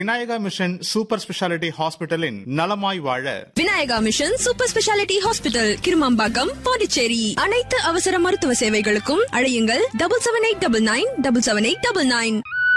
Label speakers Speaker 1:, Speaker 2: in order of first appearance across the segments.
Speaker 1: Vinayaka mission super speciality ஹாஸ்பிட்டலின் நலமாய் வாழ
Speaker 2: Vinayaka mission super speciality hospital Kirumampakkam Pondicherry அனைத்து அவசர மருத்துவ சேவைகளுக்கும் அழையுங்கள் double seven eight double nine double seven eight double nine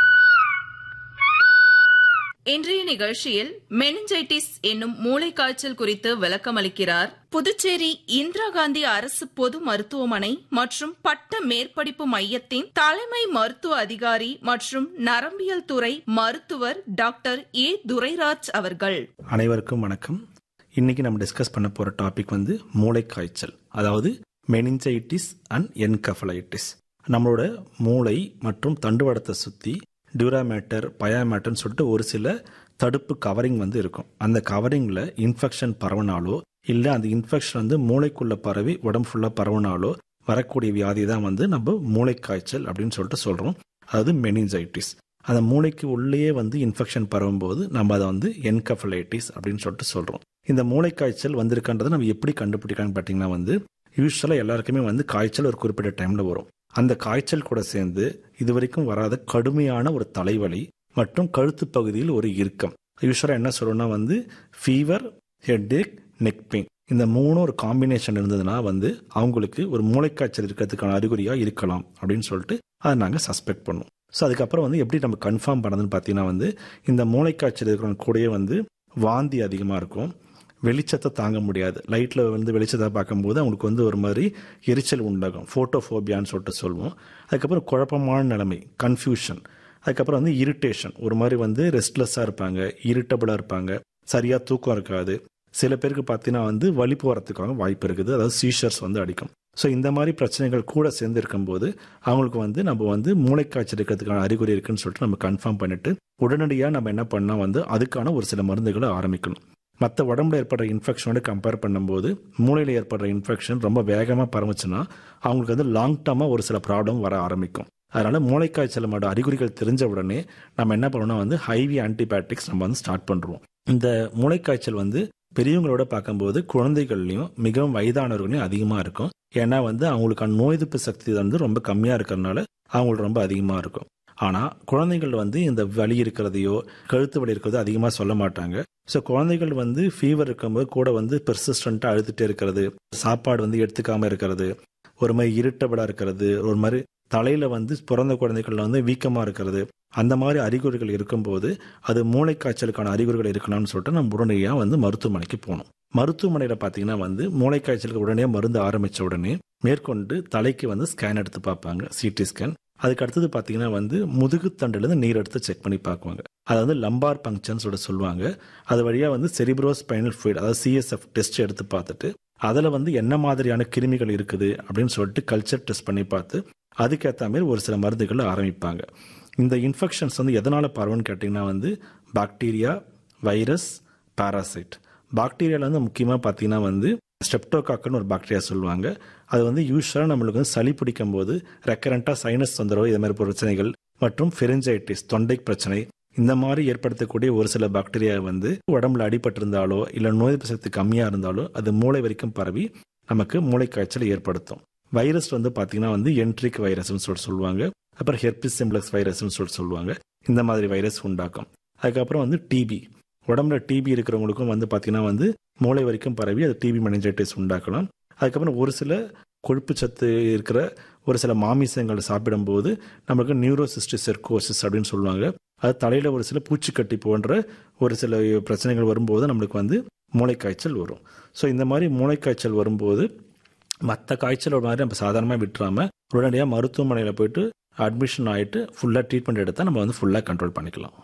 Speaker 3: இன்றைய நிகழ்ச்சியில் மெனிஞ்சைட்டிஸ் என்னும் மூளைக்காய்ச்சல் குறித்து விளக்கமளிக்கிறார் புதுச்சேரி இந்திரா காந்தி அரசு பொது மருத்துவமனை மற்றும் பட்ட மேற்படிப்பு மையத்தின் தலைமை மருத்துவ அதிகாரி மற்றும் நரம்பியல் துறை மருத்துவர் டாக்டர் ஏ துரைராஜ் அவர்கள்
Speaker 4: அனைவருக்கும் வணக்கம் இன்னைக்கு நம்ம டிஸ்கஸ் பண்ண போற டாபிக் வந்து மூளைக்காய்ச்சல் அதாவது மெனிஞ்சைட்டிஸ் அண்ட் என்கஃபலைட்டிஸ் நம்மளோட மூளை மற்றும் தண்டுவடத்தை சுத்தி டியூராமேட்டர் பயாமேட்டர்னு சொல்லிட்டு ஒரு சில தடுப்பு கவரிங் வந்து இருக்கும் அந்த கவரிங்ல இன்ஃபெக்ஷன் பரவனாலோ இல்லை அந்த இன்ஃபெக்ஷன் வந்து மூளைக்குள்ள பரவி உடம்பு ஃபுல்லாக பரவனாலோ வரக்கூடிய வியாதி தான் வந்து நம்ம மூளைக்காய்ச்சல் அப்படின்னு சொல்லிட்டு சொல்றோம் அதாவது மெனிஞ்சைட்டிஸ் அந்த மூளைக்கு உள்ளேயே வந்து இன்ஃபெக்ஷன் பரவும்போது நம்ம அதை வந்து என்கஃபலைட்டிஸ் அப்படின்னு சொல்லிட்டு சொல்றோம் இந்த மூளைக்காய்ச்சல் வந்திருக்கின்றதை நம்ம எப்படி கண்டுபிடிக்கலாம்னு பார்த்தீங்கன்னா வந்து யூஸ்வலாக எல்லாருக்குமே வந்து காய்ச்சல் ஒரு குறிப்பிட்ட டைம்ல வரும் அந்த காய்ச்சல் கூட சேர்ந்து இதுவரைக்கும் வராத கடுமையான ஒரு தலைவலி மற்றும் கழுத்து பகுதியில் ஒரு இறுக்கம் யூஸ்வலாக என்ன சொல்லணும்னா வந்து ஃபீவர் ஹெட்ஏக் நெக் பெயின் இந்த மூணும் ஒரு காம்பினேஷன் இருந்ததுன்னா வந்து அவங்களுக்கு ஒரு மூளைக்காய்ச்சல் இருக்கிறதுக்கான அறிகுறியாக இருக்கலாம் அப்படின்னு சொல்லிட்டு அதை நாங்கள் சஸ்பெக்ட் பண்ணுவோம் ஸோ அதுக்கப்புறம் வந்து எப்படி நம்ம கன்ஃபார்ம் பண்ணதுன்னு பார்த்தீங்கன்னா வந்து இந்த மூளைக்காய்ச்சல் இருக்கிறவங்க கூடயே வந்து வாந்தி அதிகமாக இருக்கும் வெளிச்சத்தை தாங்க முடியாது லைட்டில் வந்து வெளிச்சத்தை பார்க்கும்போது அவங்களுக்கு வந்து ஒரு மாதிரி எரிச்சல் உண்டாகும் ஃபோட்டோஃபோபியான்னு சொல்லிட்டு சொல்லுவோம் அதுக்கப்புறம் குழப்பமான நிலைமை கன்ஃபியூஷன் அதுக்கப்புறம் வந்து இரிட்டேஷன் ஒரு மாதிரி வந்து ரெஸ்ட்லெஸ்ஸாக இருப்பாங்க இரிட்டபிளாக இருப்பாங்க சரியாக தூக்கம் இருக்காது சில பேருக்கு பார்த்தீங்கன்னா வந்து வலிப்பு வரத்துக்காக வாய்ப்பு இருக்குது அதாவது சீஷர்ஸ் வந்து அடிக்கும் ஸோ இந்த மாதிரி பிரச்சனைகள் கூட சேர்ந்து இருக்கும்போது அவங்களுக்கு வந்து நம்ம வந்து மூளைக்காய்ச்சல் இருக்கிறதுக்கான அறிகுறி இருக்குன்னு சொல்லிட்டு நம்ம கன்ஃபார்ம் பண்ணிட்டு உடனடியாக நம்ம என்ன பண்ணால் வந்து அதுக்கான ஒரு சில மருந்துகளை ஆரம்பிக்கணும் மற்ற உடம்புல ஏற்படுற இன்ஃபெக்ஷனோட கம்பேர் பண்ணும்போது மூளையில் ஏற்படுற இன்ஃபெக்ஷன் ரொம்ப வேகமாக பரவுச்சுன்னா அவங்களுக்கு வந்து லாங் டர்மாக ஒரு சில ப்ராப்ளம் வர ஆரம்பிக்கும் அதனால மூளைக்காய்ச்சலோட அறிகுறிகள் தெரிஞ்ச உடனே நம்ம என்ன பண்ணணும்னா வந்து ஹைவி ஆன்டிபயோட்டிக்ஸ் நம்ம வந்து ஸ்டார்ட் பண்ணுறோம் இந்த மூளைக்காய்ச்சல் வந்து பெரியவங்களோட பார்க்கும்போது குழந்தைகள்லையும் மிகவும் வயதானவர்களையும் அதிகமாக இருக்கும் ஏன்னா வந்து அவங்களுக்கான நோய் எதிர்ப்பு சக்தி வந்து ரொம்ப கம்மியாக இருக்கிறதுனால அவங்களுக்கு ரொம்ப அதிகமாக இருக்கும் ஆனால் குழந்தைகள் வந்து இந்த வலி இருக்கிறதையோ கழுத்து வலி இருக்கிறதோ அதிகமாக சொல்ல மாட்டாங்க ஸோ குழந்தைகள் வந்து ஃபீவர் இருக்கும்போது கூட வந்து பெர்சிஸ்டண்ட்டாக அழுதுகிட்டே இருக்கிறது சாப்பாடு வந்து எடுத்துக்காம இருக்கிறது ஒரு மாதிரி இருட்டபடாக இருக்கிறது ஒரு மாதிரி தலையில வந்து பிறந்த குழந்தைகள்ல வந்து வீக்கமாக இருக்கிறது அந்த மாதிரி அறிகுறிகள் இருக்கும்போது அது மூளைக்காய்ச்சலுக்கான அறிகுறிகள் இருக்கலாம்னு சொல்லிட்டு நம்ம உடனடியாக வந்து மருத்துவமனைக்கு போகணும் மருத்துவமனையில் பார்த்தீங்கன்னா வந்து மூளைக்காய்ச்சலுக்கு உடனே மருந்து ஆரம்பித்த உடனே மேற்கொண்டு தலைக்கு வந்து ஸ்கேன் எடுத்து பார்ப்பாங்க சிடி ஸ்கேன் அதுக்கு அடுத்தது பார்த்தீங்கன்னா வந்து முதுகு தண்டுலேருந்து நீர் எடுத்து செக் பண்ணி பார்க்குவாங்க அதை வந்து லம்பார் பங்க்சர்னு சொல்லிட்டு சொல்லுவாங்க அது வழியாக வந்து செரிப்ரோ ஸ்பைனல் ஃப்ளூயிட் அதாவது சிஎஸ்எஃப் டெஸ்ட் எடுத்து பார்த்துட்டு அதில் வந்து என்ன மாதிரியான கிருமிகள் இருக்குது அப்படின்னு சொல்லிட்டு கல்ச்சர் டெஸ்ட் பண்ணி பார்த்து அதுக்கேற்ற மாதிரி ஒரு சில மருந்துகளை ஆரம்பிப்பாங்க இந்த இன்ஃபெக்ஷன்ஸ் வந்து எதனால் பரவுன்னு கேட்டிங்கன்னா வந்து பாக்டீரியா வைரஸ் பாராசைட் பாக்டீரியாவில் வந்து முக்கியமாக பார்த்தீங்கன்னா வந்து ஸ்டெப்டோகாக்குன்னு ஒரு பாக்டீரியா சொல்லுவாங்க அது வந்து யூஸ்வலாக நம்மளுக்கு வந்து சளி பிடிக்கும் போது ரெக்கரண்ட்டாக சைனஸ் தொந்தரவு இது மாதிரி பிரச்சனைகள் மற்றும் ஃபெரிஞ்சைட்டிஸ் தொண்டை பிரச்சனை இந்த மாதிரி ஏற்படுத்தக்கூடிய ஒரு சில பாக்டீரியா வந்து உடம்புல அடிபட்டிருந்தாலோ இல்லை நோய் எதிர்ப்பு சக்தி கம்மியாக இருந்தாலோ அது மூளை வரைக்கும் பரவி நமக்கு மூளைக்காய்ச்சல் ஏற்படுத்தும் வைரஸ் வந்து பார்த்தீங்கன்னா வந்து என்ட்ரிக் வைரஸ்னு சொல்லிட்டு சொல்லுவாங்க அப்புறம் ஹெர்பிஸ் சிம்ப்ளக்ஸ் வைரஸ்னு சொல்லிட்டு சொல்லுவாங்க இந்த மாதிரி வைரஸ் உண்டாக்கும் அதுக்கப்புறம் வந்து டிபி உடம்புல டிபி இருக்கிறவங்களுக்கும் வந்து பார்த்தீங்கன்னா வந்து மூளை வரைக்கும் பரவி அது டிபி மெனஞ்சைட்டிஸ் உண்டாக்கலாம் அதுக்கப்புறம் ஒரு சில கொழுப்பு சத்து இருக்கிற ஒரு சில மாமிசங்கள் சாப்பிடும்போது நமக்கு நியூரோசிஸ்டி செர்கோசிஸ் அப்படின்னு சொல்லுவாங்க அது தலையில் ஒரு சில பூச்சிக்கட்டி போன்ற ஒரு சில பிரச்சனைகள் வரும்போது நம்மளுக்கு வந்து மூளைக்காய்ச்சல் வரும் ஸோ இந்த மாதிரி மூளைக்காய்ச்சல் வரும்போது மற்ற காய்ச்சல் ஒரு மாதிரி நம்ம சாதாரணமாக விட்டுறாம உடனடியாக மருத்துவமனையில் போயிட்டு அட்மிஷன் ஆகிட்டு ஃபுல்லாக ட்ரீட்மெண்ட் எடுத்தால் நம்ம வந்து ஃபுல்லாக கண்ட்ரோல் பண்ணிக்கலாம்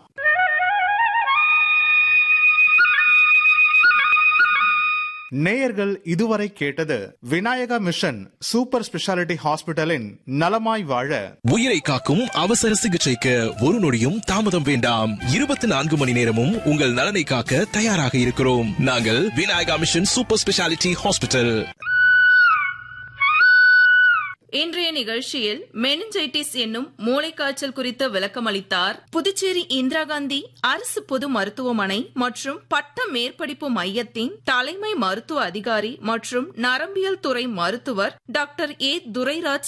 Speaker 1: நேயர்கள் இதுவரை கேட்டது விநாயகா மிஷன் சூப்பர் ஸ்பெஷாலிட்டி ஹாஸ்பிட்டலின் நலமாய் வாழ
Speaker 5: உயிரை காக்கும் அவசர சிகிச்சைக்கு ஒரு நொடியும் தாமதம் வேண்டாம் இருபத்தி நான்கு மணி நேரமும் உங்கள் நலனை காக்க தயாராக இருக்கிறோம் நாங்கள் Vinayaka mission super speciality hospital
Speaker 3: இன்றைய நிகழ்ச்சியில் மெனிஞ்சைட்டிஸ் என்னும் மூளைக்காய்ச்சல் குறித்து விளக்கமளித்தார் புதுச்சேரி இந்திரா காந்தி அரசு பொது மருத்துவமனை மற்றும் பட்ட மேற்படிப்பு மையத்தின் தலைமை மருத்துவ அதிகாரி மற்றும் நரம்பியல் துறை மருத்துவர் டாக்டர் ஏ துரைராஜ்